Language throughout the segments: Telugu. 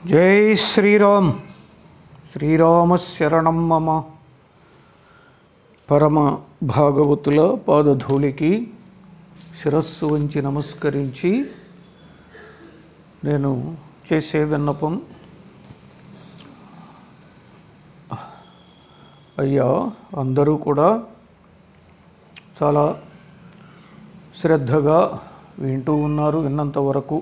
జై శ్రీరామ్ శ్రీరామ శరణం మమ పరమ భాగవతుల పాదధూళికి శిరస్సు వంచి నమస్కరించి నేను చేసే విన్నపం అయ్యా అందరూ కూడా చాలా శ్రద్ధగా వింటూ ఉన్నారు విన్నంత వరకు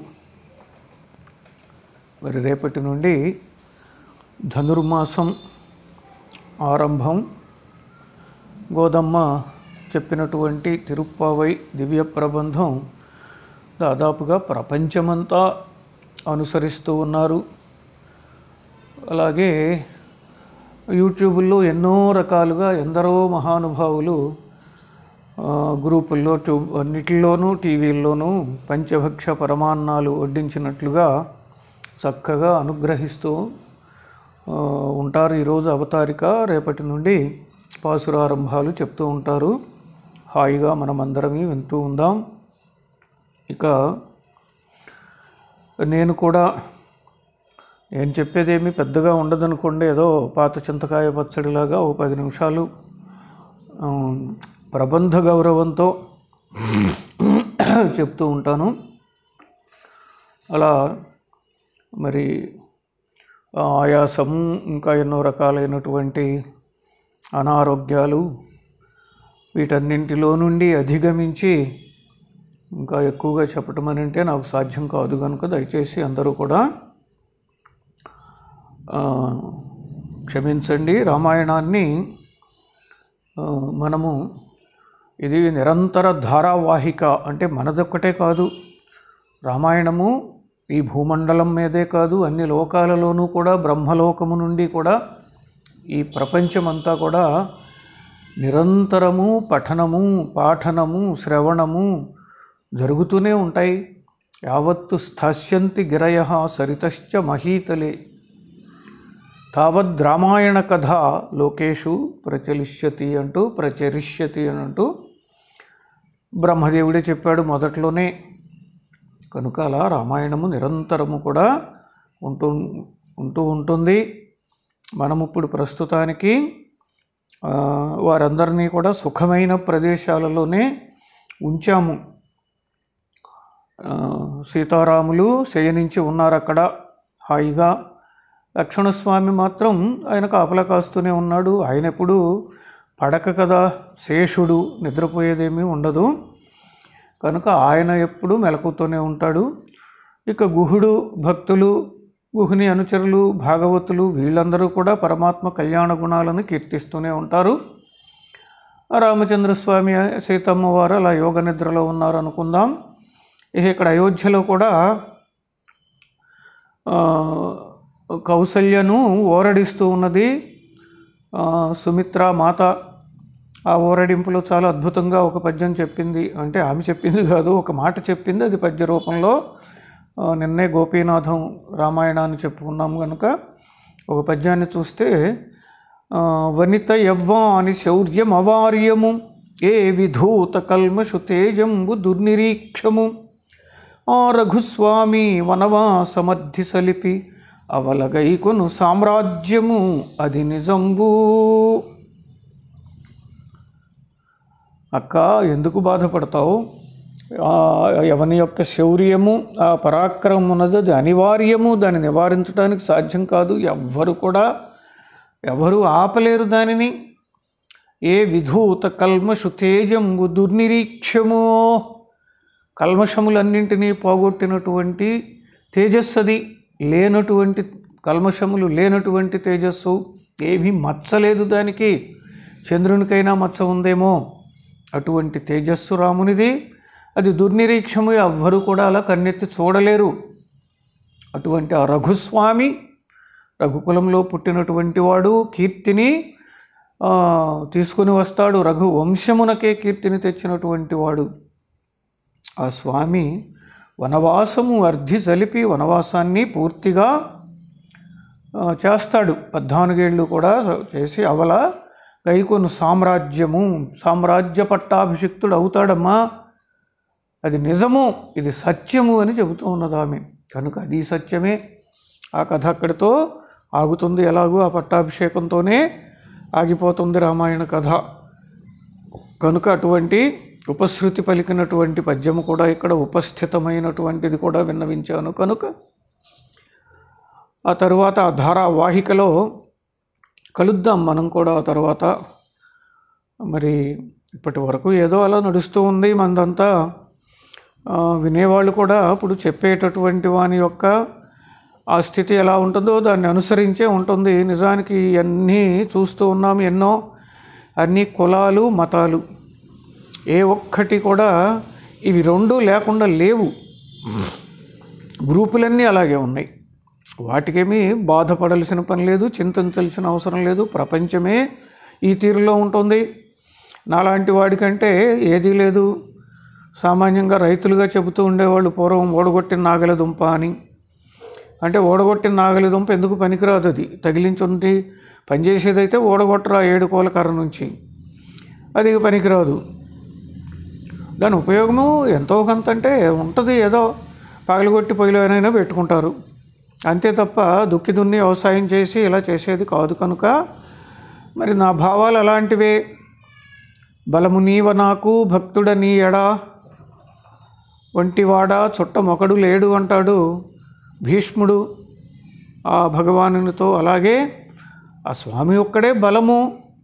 మరి రేపటి నుండి ధనుర్మాసం ఆరంభం గోదమ్మ చెప్పినటువంటి తిరుప్పావై దివ్య ప్రబంధం దాదాపుగా ప్రపంచమంతా అనుసరిస్తూ ఉన్నారు అలాగే యూట్యూబ్లో ఎన్నో రకాలుగా ఎందరో మహానుభావులు ఆ, గ్రూపుల్లో ట్యూ అన్నిటిలోనూ టీవీల్లోనూ పంచభక్ష పరమాన్నాలు వడ్డించినట్లుగా చక్కగా అనుగ్రహిస్తూ ఆ, ఉంటారు ఈరోజు అవతారిక రేపటి నుండి పాసురారంభాలు చెప్తూ ఉంటారు హాయిగా మనమందరం వింటూ ఉందాం ఇక నేను కూడా నేను చెప్పేదేమీ పెద్దగా ఉండదనుకోండి ఏదో పాత చింతకాయ పచ్చడిలాగా ఓ పది నిమిషాలు ఆ, ప్రబంధ గౌరవంతో చెప్తూ ఉంటాను అలా మరి ఆ ఆయాసము ఇంకా ఎన్నో రకాలైనటువంటి అనారోగ్యాలు వీటన్నింటిలో నుండి అధిగమించి ఇంకా ఎక్కువగా చెప్పటం అని అంటే నాకు సాధ్యం కాదు కనుక దయచేసి అందరూ కూడా ఆ, క్షమించండి రామాయణాన్ని ఆ, మనము ఇది నిరంతర ధారావాహిక అంటే మనదొక్కటే కాదు రామాయణము ఈ భూమండలం మీదే కాదు అన్ని లోకాలలోనూ కూడా బ్రహ్మలోకము నుండి కూడా ఈ ప్రపంచమంతా కూడా నిరంతరము పఠనము పాఠనము శ్రవణము జరుగుతూనే ఉంటాయి యావత్తు స్థాస్యంతి గిరయ సరితశ్చ మహీతలే తావద్ రామాయణ కథ లోకేషు ప్రచలిష్యతి అంటూ ప్రచరిష్యతి అని అంటూ బ్రహ్మదేవుడే చెప్పాడు మొదట్లోనే కనుక అలా రామాయణము నిరంతరము కూడా ఉంటూ ఉంటూ ఉంటుంది మనం ఇప్పుడు ప్రస్తుతానికి ఆ, వారందరినీ కూడా సుఖమైన ప్రదేశాలలోనే ఉంచాము ఆ, సీతారాములు శయనించి ఉన్నారు అక్కడ హాయిగా లక్ష్మణస్వామి మాత్రం ఆయన కాపలా కాస్తూనే ఉన్నాడు ఆయన ఎప్పుడు పడక కదా శేషుడు నిద్రపోయేదేమీ ఉండదు కనుక ఆయన ఎప్పుడు మెలకుతూనే ఉంటాడు ఇక గుహుడు భక్తులు గుహుని అనుచరులు భాగవతులు వీళ్ళందరూ కూడా పరమాత్మ కళ్యాణ గుణాలను కీర్తిస్తూనే ఉంటారు ఆ రామచంద్రస్వామి సీతమ్మ వారు అలా యోగ నిద్రలో ఉన్నారు అనుకుందాం ఇక ఇక్కడ అయోధ్యలో కూడా ఆ, కౌసల్యను ఓరడిస్తూ ఉన్నది ఆ, సుమిత్ర మాత ఆ ఓరడింపులో చాలా అద్భుతంగా ఒక పద్యం చెప్పింది అంటే ఆమె చెప్పింది కాదు ఒక మాట చెప్పింది అది పద్య రూపంలో ఆ, నిన్నే గోపీనాథం రామాయణాన్ని చెప్పుకున్నాం కనుక ఒక పద్యాన్ని చూస్తే ఆ, వనిత యవ్వాని శౌర్యం అవార్యము ఏ విధూత కల్మషు తేజంబు దుర్నిరీక్షము ఆ రఘుస్వామి వనవాసమధ్య సలిపి అవలగైకొను సామ్రాజ్యము అది నిజంబు అక్క ఎందుకు బాధపడతావు ఆ ఎవని యొక్క శౌర్యము ఆ పరాక్రమం ఉన్నది అది అనివార్యము దాన్ని నివారించడానికి సాధ్యం కాదు ఎవ్వరు కూడా ఎవరు ఆపలేరు దానిని ఏ విధూత కల్మషు తేజంబు దుర్నిరీక్షము కల్మషములన్నింటినీ పోగొట్టినటువంటి తేజస్సు అది లేనటువంటి కల్మషములు లేనటువంటి తేజస్సు ఏమీ మచ్చలేదు దానికి చంద్రునికైనా మచ్చ ఉందేమో అటువంటి తేజస్సు రామునిది అది దుర్నిరీక్షము ఎవ్వరు కూడా అలా కన్నెత్తి చూడలేరు అటువంటి ఆ రఘుస్వామి రఘుకులంలో పుట్టినటువంటి వాడు కీర్తిని ఆ, తీసుకుని వస్తాడు రఘు వంశమునకే కీర్తిని తెచ్చినటువంటి వాడు ఆ స్వామి వనవాసము అర్ధి సలిపి వనవాసాన్ని పూర్తిగా ఆ, చేస్తాడు పద్నాలుగేళ్ళు కూడా చేసి అవల గైకొను సామ్రాజ్యము సామ్రాజ్య పట్టాభిషిక్తుడు అవుతాడమ్మా అది నిజము ఇది సత్యము అని చెబుతూ ఉన్నది ఆమె కనుక అది సత్యమే ఆ కథ అక్కడితో ఆగుతుంది ఎలాగూ ఆ పట్టాభిషేకంతోనే ఆగిపోతుంది రామాయణ కథ కనుక అటువంటి ఉపశృతి పలికినటువంటి పద్యము కూడా ఇక్కడ ఉపస్థితమైనటువంటిది కూడా విన్నవించాను కనుక ఆ తరువాత ఆ ధారావాహికలో కలుద్దాం మనం కూడా ఆ తర్వాత మరి ఇప్పటి వరకు ఏదో అలా నడుస్తూ ఉంది మనదంతా ఆ, వినేవాళ్ళు కూడా ఇప్పుడు చెప్పేటటువంటి వాని యొక్క ఆ స్థితి ఎలా ఉంటుందో దాన్ని అనుసరించే ఉంటుంది నిజానికి ఇవన్నీ చూస్తూ ఉన్నాం ఎన్నో అన్ని కులాలు మతాలు ఏ ఒక్కటి కూడా ఇవి రెండు లేకుండా లేవు గ్రూపులన్నీ అలాగే ఉన్నాయి వాటికేమీ బాధపడాల్సిన పని లేదు చింతించాల్సిన అవసరం లేదు ప్రపంచమే ఈ తీరులో ఉంటుంది నాలాంటి వాడికంటే ఏదీ లేదు సామాన్యంగా రైతులుగా చెబుతూ ఉండేవాళ్ళు పూర్వం ఓడగొట్టిన నాగల దుంప అని అంటే ఓడగొట్టిన నాగలి దుంప ఎందుకు పనికిరాదు అది తగిలించుండి పనిచేసేదైతే ఓడగొట్టరా ఏడు కోల కర్ర నుంచి అది పనికిరాదు దాని ఉపయోగము ఎంతో కొంత అంటే ఉంటుంది ఏదో పగలగొట్టి పొయ్యిలోనైనా పెట్టుకుంటారు అంతే తప్ప దుక్కి దున్ని వ్యవసాయం చేసి ఇలా చేసేది కాదు కనుక మరి నా భావాలు అలాంటివే బలము నీవ నాకు భక్తుడ నీ ఎడా వంటివాడా చుట్టమొకడు లేడు అంటాడు భీష్ముడు ఆ భగవానునితో అలాగే ఆ స్వామి ఒక్కడే బలము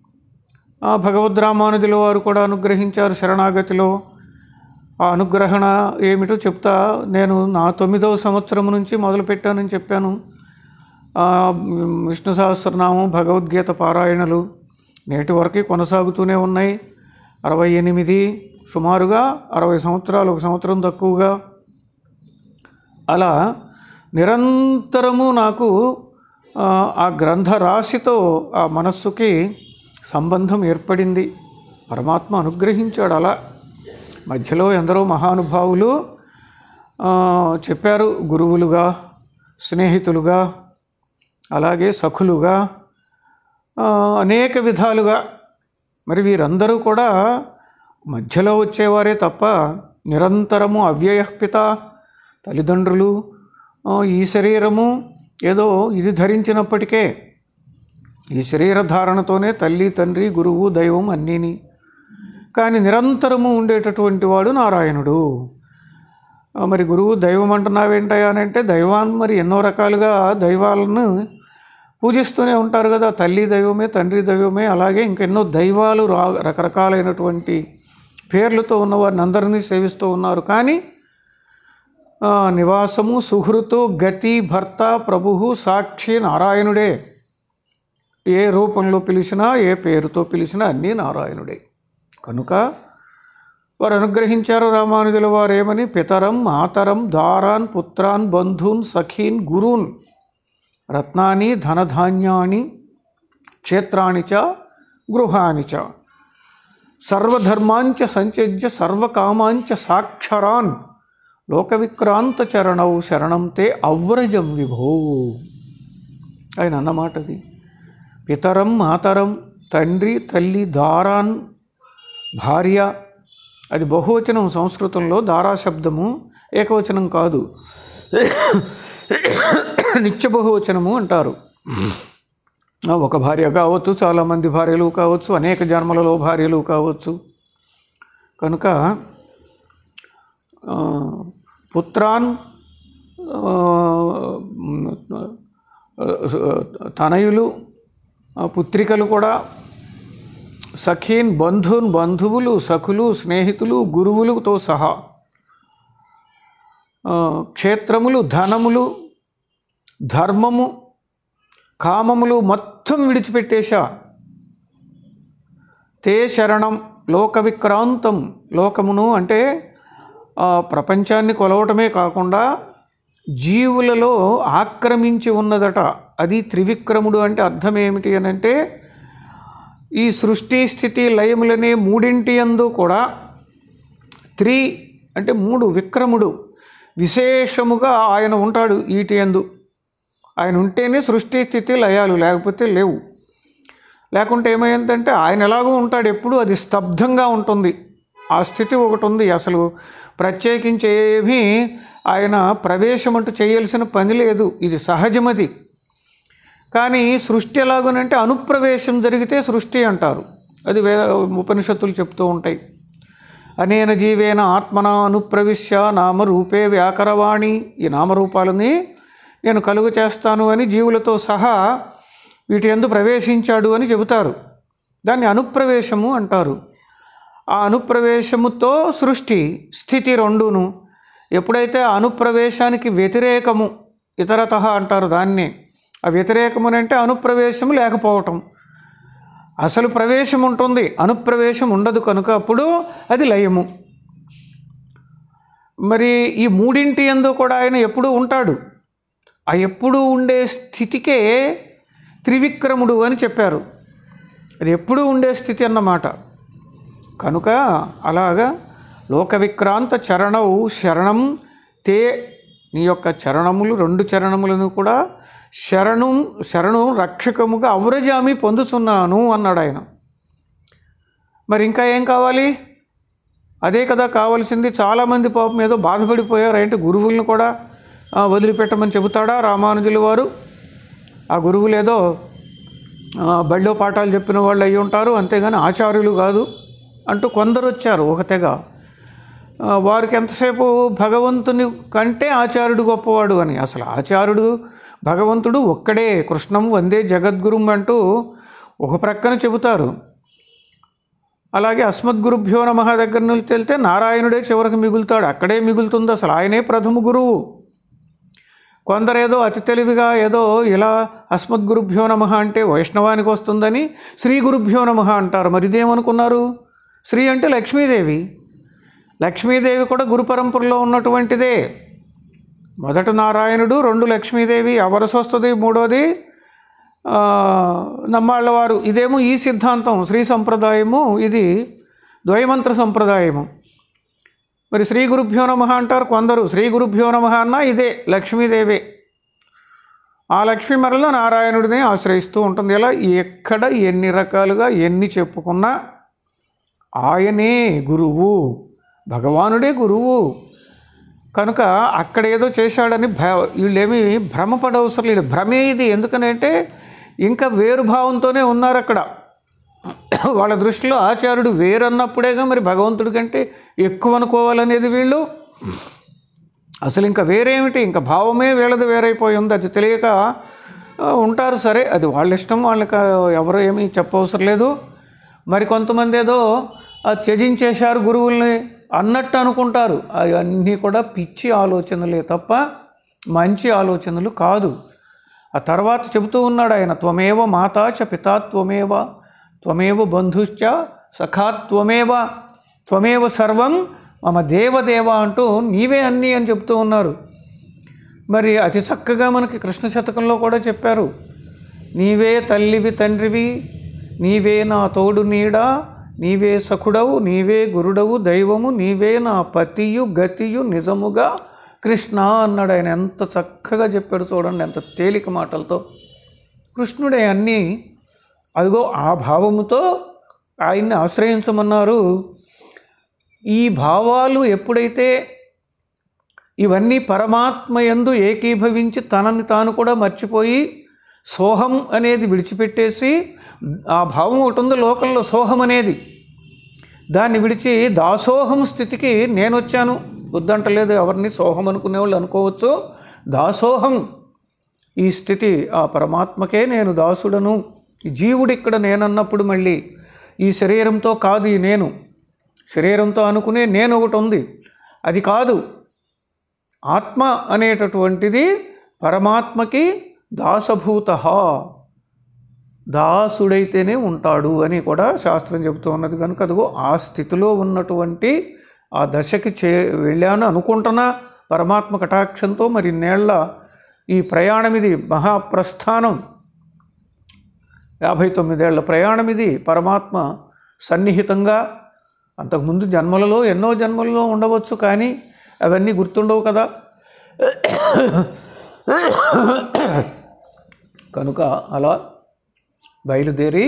ఆ భగవద్రామానుజుల వారు కూడా అనుగ్రహించారు శరణాగతిలో ఆ అనుగ్రహణ ఏమిటో చెప్తా నేను నా తొమ్మిదవ సంవత్సరం నుంచి మొదలుపెట్టానని చెప్పాను ఆ, విష్ణు సహస్రనామం భగవద్గీత పారాయణలు నేటి వరకు కొనసాగుతూనే ఉన్నాయి అరవై ఎనిమిది సుమారుగా అరవై సంవత్సరాలు ఒక సంవత్సరం తక్కువగా అలా నిరంతరము నాకు ఆ, ఆ గ్రంథ రాశితో ఆ మనస్సుకి సంబంధం ఏర్పడింది పరమాత్మ అనుగ్రహించాడు అలా మధ్యలో ఎందరో మహానుభావులు ఆ, చెప్పారు గురువులుగా స్నేహితులుగా అలాగే సఖులుగా ఆ, అనేక విధాలుగా మరి వీరందరూ కూడా మధ్యలో వచ్చేవారే తప్ప నిరంతరము అవ్యయపిత తల్లిదండ్రులు ఆ, ఈ శరీరము ఏదో ఇది ధరించినప్పటికే ఈ శరీర ధారణతోనే తల్లి తండ్రి గురువు దైవం అన్నీని కానీ నిరంతరము ఉండేటటువంటి వాడు నారాయణుడు ఆ, మరి గురువు దైవం అంటున్నావేంటయ్యా అని అంటే దైవాన్ని మరి ఎన్నో రకాలుగా దైవాలను పూజిస్తూనే ఉంటారు కదా తల్లి దైవమే తండ్రి దైవమే అలాగే ఇంకెన్నో దైవాలు రా రకరకాలైనటువంటి పేర్లతో ఉన్న వారిని అందరినీ సేవిస్తూ ఉన్నారు కానీ ఆ, నివాసము సుహృతు గతి భర్త ప్రభు సాక్షి నారాయణుడే ఏ రూపంలో పిలిచినా ఏ పేరుతో పిలిచినా అన్నీ నారాయణుడే కనుక వారు అనుగ్రహించారు రామానుజుల వారు ఏమని పితరం మాతరం దారాన్ పుత్రాన్ బంధూన్ సఖీన్ గురూన్ రత్నాని ధనధాన్యాని క్షేత్రాణి చ గృహాని చ సర్వధర్మాంచ సంత్యజ్య సర్వకామాంచ సాక్షరాన్ లోకవిక్రాంత చరణౌ శరణం తే అవ్రజం విభో ఆయన అన్నమాట అది పితరం మాతరం తండ్రి తల్లి దారాన్ భార్య అది బహువచనం సంస్కృతంలో దారా శబ్దము ఏకవచనం కాదు నిత్య బహువచనము అంటారు ఆ, ఒక భార్య కావచ్చు చాలామంది భార్యలు కావచ్చు అనేక జన్మలలో భార్యలు కావచ్చు కనుక ఆ, పుత్రాన్ ఆ, తనయులు ఆ, పుత్రికలు కూడా సఖీన్ బంధున్ బంధువులు సఖులు స్నేహితులు గురువులతో సహా ఆ, క్షేత్రములు ధనములు ధర్మము కామములు మొత్తం విడిచిపెట్టేశా తే శరణం లోక విక్రాంతం లోకమును అంటే ఆ, ప్రపంచాన్ని కొలవటమే కాకుండా జీవులలో ఆక్రమించి ఉన్నదట అది త్రివిక్రముడు అంటే అర్థం ఏమిటి అని అంటే ఈ సృష్టి స్థితి లయములనే మూడింటి యందు కూడా త్రి అంటే మూడు విక్రముడు విశేషముగా ఆయన ఉంటాడు ఈటి యందు ఆయన ఉంటేనే సృష్టి స్థితి లయాలు లేకపోతే లేవు లేకుంటే ఏమైందంటే ఆయన ఎలాగో ఉంటాడు ఎప్పుడు అది స్తబ్దంగా ఉంటుంది ఆ స్థితి ఒకటి ఉంది అసలు ప్రత్యేకించి ఏమీ ఆయన ప్రవేశం అంటూ చేయాల్సిన పని లేదు ఇది సహజమది కానీ సృష్టి ఎలాగునంటే అనుప్రవేశం జరిగితే సృష్టి అంటారు అది వే ఉపనిషత్తులు చెప్తూ ఉంటాయి అనేన జీవేన ఆత్మన అనుప్రవిశ్య నామరూపే వ్యాకరవాణి ఈ నామరూపాలని నేను కలుగు చేస్తాను అని జీవులతో సహా వీటి ఎందు ప్రవేశించాడు అని చెబుతారు దాన్ని అనుప్రవేశము అంటారు ఆ అనుప్రవేశముతో సృష్టి స్థితి రెండును ఎప్పుడైతే ఆ అనుప్రవేశానికి వ్యతిరేకము ఇతరత అంటారు దాన్ని ఆ వ్యతిరేకమునంటే అనుప్రవేశము లేకపోవటం అసలు ప్రవేశం ఉంటుంది అనుప్రవేశం ఉండదు కనుక అప్పుడు అది లయము మరి ఈ మూడింటి ఎందు కూడా ఆయన ఎప్పుడూ ఉంటాడు ఆ ఎప్పుడూ ఉండే స్థితికే త్రివిక్రముడు అని చెప్పారు అది ఎప్పుడూ ఉండే స్థితి అన్నమాట కనుక అలాగా లోక విక్రాంత చరణవు శరణం తే నీ యొక్క చరణములు రెండు చరణములను కూడా శరణం శరణు రక్షకముగా అవరజామి పొందుతున్నాను అన్నాడు ఆయన మరి ఇంకా ఏం కావాలి అదే కదా కావాల్సింది చాలామంది పాపం ఏదో బాధపడిపోయారు ఏంటి గురువులను కూడా ఆ, వదిలిపెట్టమని చెబుతాడా రామానుజుల వారు ఆ గురువులు ఏదో ఆ, బళ్ళో పాఠాలు చెప్పిన వాళ్ళు అయి ఉంటారు అంతేగాని ఆచార్యులు కాదు అంటూ కొందరు వచ్చారు ఒక తెగ ఆ, వారికి ఎంతసేపు భగవంతుని కంటే ఆచార్యుడు గొప్పవాడు అని అసలు ఆచార్యుడు భగవంతుడు ఒక్కడే కృష్ణం వందే జగద్గురుం అంటూ ఒక ప్రక్కన చెబుతారు అలాగే అస్మద్గురుభ్యో నమ దగ్గర నుంచి వెళ్తే నారాయణుడే చివరికి మిగులుతాడు అక్కడే మిగులుతుంది అసలు ఆయనే ప్రథమ గురువు కొందరేదో అతి తెలివిగా ఏదో ఇలా అస్మద్గురుభ్యో నమ అంటే వైష్ణవానికి వస్తుందని శ్రీ గురుభ్యో నమ అంటారు మరి ఇదేమనుకున్నారు శ్రీ అంటే లక్ష్మీదేవి లక్ష్మీదేవి కూడా గురు పరంపరలో ఉన్నటువంటిదే మొదట నారాయణుడు రెండు లక్ష్మీదేవి అవరస వస్తుంది మూడోది ఆ, నమ్మాళ్ళవారు ఇదేమో ఈ సిద్ధాంతం శ్రీ సంప్రదాయము ఇది ద్వైమంత్ర సంప్రదాయము మరి శ్రీ గురుభ్యో నమ అంటారు కొందరు శ్రీ గురుభ్యో నమ అన్న ఇదే లక్ష్మీదేవే ఆ లక్ష్మీ మరల నారాయణుడినే ఆశ్రయిస్తూ ఉంటుంది ఇలా ఎక్కడ ఎన్ని రకాలుగా ఎన్ని చెప్పుకున్నా ఆయనే గురువు భగవానుడే గురువు కనుక అక్కడ ఏదో చేశాడని భ వీళ్ళేమి భ్రమపడవసరం లేదు భ్రమే ఇది ఎందుకనంటే ఇంకా వేరు భావంతోనే ఉన్నారు అక్కడ వాళ్ళ దృష్టిలో ఆచార్యుడు వేరన్నప్పుడేగా మరి భగవంతుడి కంటే ఎక్కువ అనుకోవాలనేది వీళ్ళు అసలు ఇంకా వేరేమిటి ఇంకా భావమే వీళ్ళది వేరైపోయి ఉంది అది తెలియక ఆ, ఉంటారు సరే అది వాళ్ళ ఇష్టం వాళ్ళకి ఆ, ఎవరు ఏమీ చెప్పవసరం లేదు మరి కొంతమంది ఏదో ఆ, త్యజించేశారు గురువుల్ని అన్నట్టు అనుకుంటారు అవన్నీ కూడా పిచ్చి ఆలోచనలే తప్ప మంచి ఆలోచనలు కాదు ఆ తర్వాత చెబుతూ ఉన్నాడు ఆయన త్వమేవ మాతా చ పితా త్వమేవ త్వమేవ బంధుశ్చ సఖా త్వమేవ త్వమేవ సర్వం మమ దేవదేవ అంటూ నీవే అన్నీ అని చెప్తూ ఉన్నారు మరి అతి చక్కగా మనకి కృష్ణ శతకంలో కూడా చెప్పారు నీవే తల్లివి తండ్రివి నీవే నా తోడు నీడ నీవే సఖుడవు నీవే గురుడవు దైవము నీవే నా పతియు గతియు నిజముగా కృష్ణ అన్నాడు ఆయన ఎంత చక్కగా చెప్పాడు చూడండి ఎంత తేలిక మాటలతో కృష్ణుడే అన్నీ అదిగో ఆ భావముతో ఆయన్ని ఆశ్రయించమన్నారు ఈ భావాలు ఎప్పుడైతే ఇవన్నీ పరమాత్మ యందు ఏకీభవించి తనని తాను కూడా మర్చిపోయి సోహం అనేది విడిచిపెట్టేసి ఆ భావం ఒకటి ఉంది లోకంలో సోహం అనేది దాన్ని విడిచి దాసోహం స్థితికి నేను వచ్చాను వద్దంటలేదు ఎవరిని సోహం అనుకునేవాళ్ళు అనుకోవచ్చు దాసోహం ఈ స్థితి ఆ పరమాత్మకే నేను దాసుడను ఈ జీవుడు ఇక్కడ నేనన్నప్పుడు మళ్ళీ ఈ శరీరంతో కాదు ఈ నేను శరీరంతో అనుకునే నేను ఒకటి ఉంది అది కాదు ఆత్మ అనేటటువంటిది పరమాత్మకి దాసభూత దాసుడైతేనే ఉంటాడు అని కూడా శాస్త్రం చెబుతూ ఉన్నది కనుక అదిగో ఆ స్థితిలో ఉన్నటువంటి ఆ దశకి చే వెళ్ళాను అనుకుంటున్నా పరమాత్మ కటాక్షంతో మరి నేళ్ల ఈ ప్రయాణం ఇది మహాప్రస్థానం యాభై తొమ్మిదేళ్ల ప్రయాణం ఇది పరమాత్మ సన్నిహితంగా అంతకుముందు జన్మలలో ఎన్నో జన్మలలో ఉండవచ్చు కానీ అవన్నీ గుర్తుండవు కదా కనుక అలా బయలుదేరి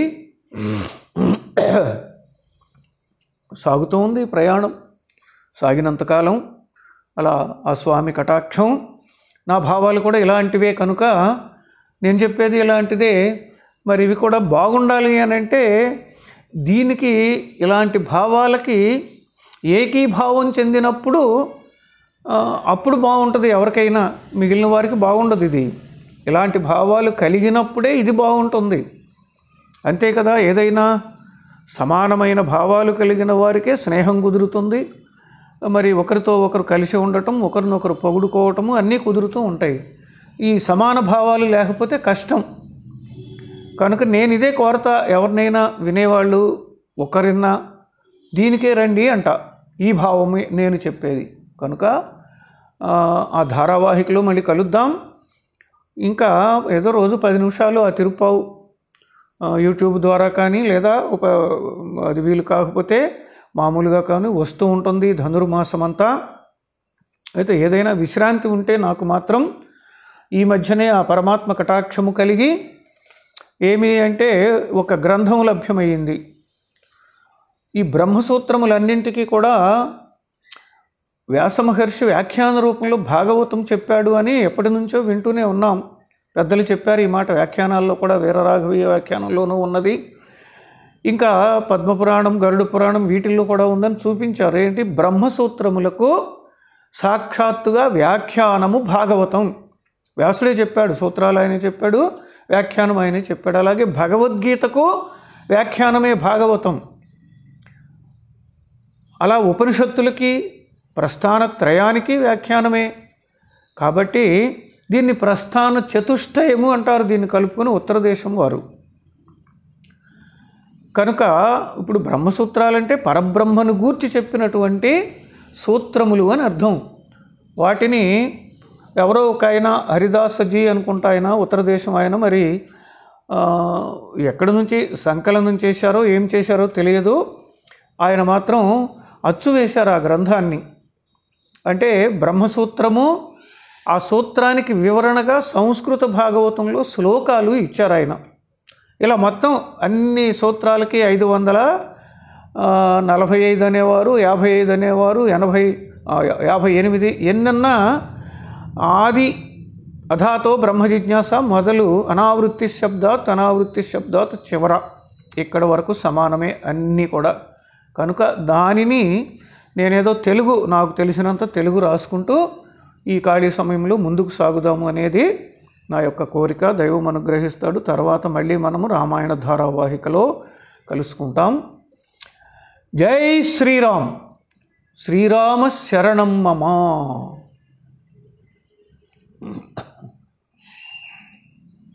సాగుతూ ఉంది ప్రయాణం సాగినంతకాలం అలా ఆ స్వామి కటాక్షం నా భావాలు కూడా ఇలాంటివే కనుక నేను చెప్పేది ఇలాంటిదే మరి ఇవి కూడా బాగుండాలి అని అంటే దీనికి ఇలాంటి భావాలకి ఏకీభావం చెందినప్పుడు ఆ, అప్పుడు బాగుంటుంది ఎవరికైనా మిగిలిన వారికి బాగుండదు ఇది ఇలాంటి భావాలు కలిగినప్పుడే ఇది బాగుంటుంది అంతే కదా ఏదైనా సమానమైన భావాలు కలిగిన వారికే స్నేహం కుదురుతుంది మరి ఒకరితో ఒకరు కలిసి ఉండటం ఒకరినొకరు పొగుడుకోవటము అన్నీ కుదురుతూ ఉంటాయి ఈ సమాన భావాలు లేకపోతే కష్టం కనుక నేను ఇదే కోరతా ఎవరినైనా వినేవాళ్ళు ఒకరిన్నా దీనికే రండి అంట ఈ భావమే నేను చెప్పేది కనుక ఆ, ఆ ధారావాహికలో మళ్ళీ కలుద్దాం ఇంకా ఏదో రోజు పది నిమిషాలు ఆ తిరుపావు ఆ, యూట్యూబ్ ద్వారా కానీ లేదా ఒక అది వీలు కాకపోతే మామూలుగా కానీ వస్తూ ఉంటుంది ధనుర్మాసం అంతా అయితే ఏదైనా విశ్రాంతి ఉంటే నాకు మాత్రం ఈ మధ్యనే ఆ పరమాత్మ కటాక్షము కలిగి ఏమి అంటే ఒక గ్రంథం లభ్యమయ్యింది ఈ బ్రహ్మసూత్రములన్నింటికీ కూడా వ్యాసమహర్షి వ్యాఖ్యాన రూపంలో భాగవతం చెప్పాడు అని ఎప్పటి నుంచో వింటూనే ఉన్నాం పెద్దలు చెప్పారు ఈ మాట వ్యాఖ్యానాల్లో కూడా వీరరాఘవీయ వ్యాఖ్యానంలోనూ ఉన్నది ఇంకా పద్మపురాణం గరుడ పురాణం వీటిల్లో కూడా ఉందని చూపించారు ఏంటి బ్రహ్మసూత్రములకు సాక్షాత్తుగా వ్యాఖ్యానము భాగవతం వ్యాసుడే చెప్పాడు సూత్రాలు ఆయన చెప్పాడు వ్యాఖ్యానం ఆయన చెప్పాడు అలాగే భగవద్గీతకు వ్యాఖ్యానమే భాగవతం అలా ఉపనిషత్తులకి ప్రస్థాన త్రయానికి వ్యాఖ్యానమే కాబట్టి దీన్ని ప్రస్థాన చతుష్టయము అంటారు దీన్ని కలుపుకొని ఉత్తర దేశం వారు కనుక ఇప్పుడు బ్రహ్మసూత్రాలంటే పరబ్రహ్మను గూర్చి చెప్పినటువంటి సూత్రములు అని అర్థం వాటిని ఎవరో ఒక ఆయన హరిదాసజీ అనుకుంటా ఆయన ఉత్తర దేశం ఆయన మరి ఆ, ఎక్కడి నుంచి సంకలనం చేశారో ఏం చేశారో తెలియదు ఆయన మాత్రం అచ్చు వేశారు ఆ గ్రంథాన్ని అంటే బ్రహ్మసూత్రము ఆ సూత్రానికి వివరణగా సంస్కృత భాగవతంలో శ్లోకాలు ఇచ్చారు ఆయన ఇలా మొత్తం అన్ని సూత్రాలకి ఐదు వందల ఆ, నలభై ఐదు అనేవారు యాభై ఐదు అనేవారు ఎనభై ఆ, యాభై ఎనిమిది ఎన్నన్నా ఆది అధాతో బ్రహ్మ జిజ్ఞాస మొదలు అనావృత్తి శబ్దాత్ అనావృత్తి శబ్దాత్ చివర ఇక్కడ వరకు సమానమే అన్నీ కూడా కనుక దానిని నేనేదో తెలుగు నాకు తెలిసినంత తెలుగు రాసుకుంటూ ఈ ఖాళీ సమయంలో ముందుకు సాగుదాము అనేది నా యొక్క కోరిక దైవం అనుగ్రహిస్తాడు తర్వాత మళ్ళీ మనము రామాయణ ధారావాహికలో కలుసుకుంటాం జై శ్రీరామ్ శ్రీరామ శరణం మమ